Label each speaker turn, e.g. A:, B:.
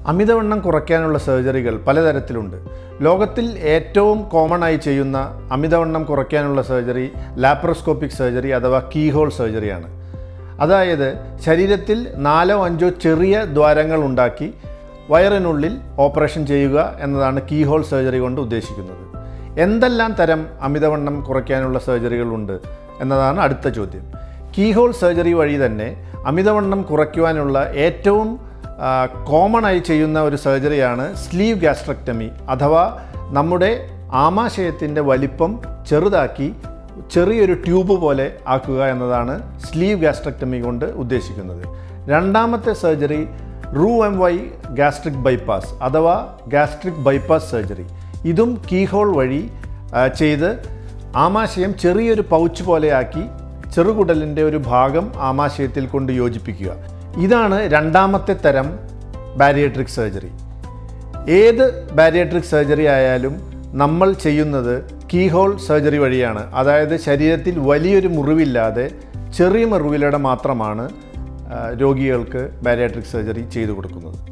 A: അമിതവണ്ണം കുറയ്ക്കാനുള്ള സർജറികൾ പലതരത്തിലുണ്ട് ലോകത്തിൽ ഏറ്റവും കോമൺ ആയി ചെയ്യുന്ന അമിതവണ്ണം കുറയ്ക്കാനുള്ള സർജറി ലാപ്രോസ്കോപ്പിക് സർജറി അഥവാ കീഹോൾ സർജറിയാണ് അതായത് ശരീരത്തിൽ നാലോ അഞ്ചോ ചെറിയ ദ്വാരങ്ങൾ ഉണ്ടാക്കി വയറിനുള്ളിൽ ഓപ്പറേഷൻ ചെയ്യുക എന്നതാണ് കീഹോൾ സർജറി കൊണ്ട് ഉദ്ദേശിക്കുന്നത് എന്തെല്ലാം തരം അമിതവണ്ണം കുറയ്ക്കാനുള്ള സർജറികളുണ്ട് എന്നതാണ് അടുത്ത ചോദ്യം കീഹോൾ സർജറി വഴി തന്നെ അമിതവണ്ണം കുറയ്ക്കുവാനുള്ള ഏറ്റവും കോമൺ ആയി ചെയ്യുന്ന ഒരു സർജറിയാണ് സ്ലീവ് ഗാസ്ട്രക്ടമി അഥവാ നമ്മുടെ ആമാശയത്തിൻ്റെ വലിപ്പം ചെറുതാക്കി ചെറിയൊരു ട്യൂബ് പോലെ ആക്കുക എന്നതാണ് സ്ലീവ് ഗാസ്ട്രക്ടമി കൊണ്ട് ഉദ്ദേശിക്കുന്നത് രണ്ടാമത്തെ സർജറി റൂ എം വൈ ഗാസ്ട്രിക് ബൈപ്പാസ് അഥവാ ഗാസ്ട്രിക് ബൈപ്പാസ് സർജറി ഇതും കീഹോൾ വഴി ആ, ചെയ്ത് ആമാശയം ചെറിയൊരു പൗച്ച് പോലെയാക്കി ചെറുകുടലിൻ്റെ ഒരു ഭാഗം ആമാശയത്തിൽ കൊണ്ട് യോജിപ്പിക്കുക ഇതാണ് രണ്ടാമത്തെ തരം ബാരിയട്രിക് സർജറി ഏത് ബാരിയട്രിക് സർജറി ആയാലും നമ്മൾ ചെയ്യുന്നത് കീഹോൾ സർജറി വഴിയാണ് അതായത് ശരീരത്തിൽ വലിയൊരു മുറിവില്ലാതെ ചെറിയ മുറിവിലൂടെ മാത്രമാണ് ആ, രോഗികൾക്ക് ബാരിയാട്രിക് സർജറി ചെയ്തു കൊടുക്കുന്നത്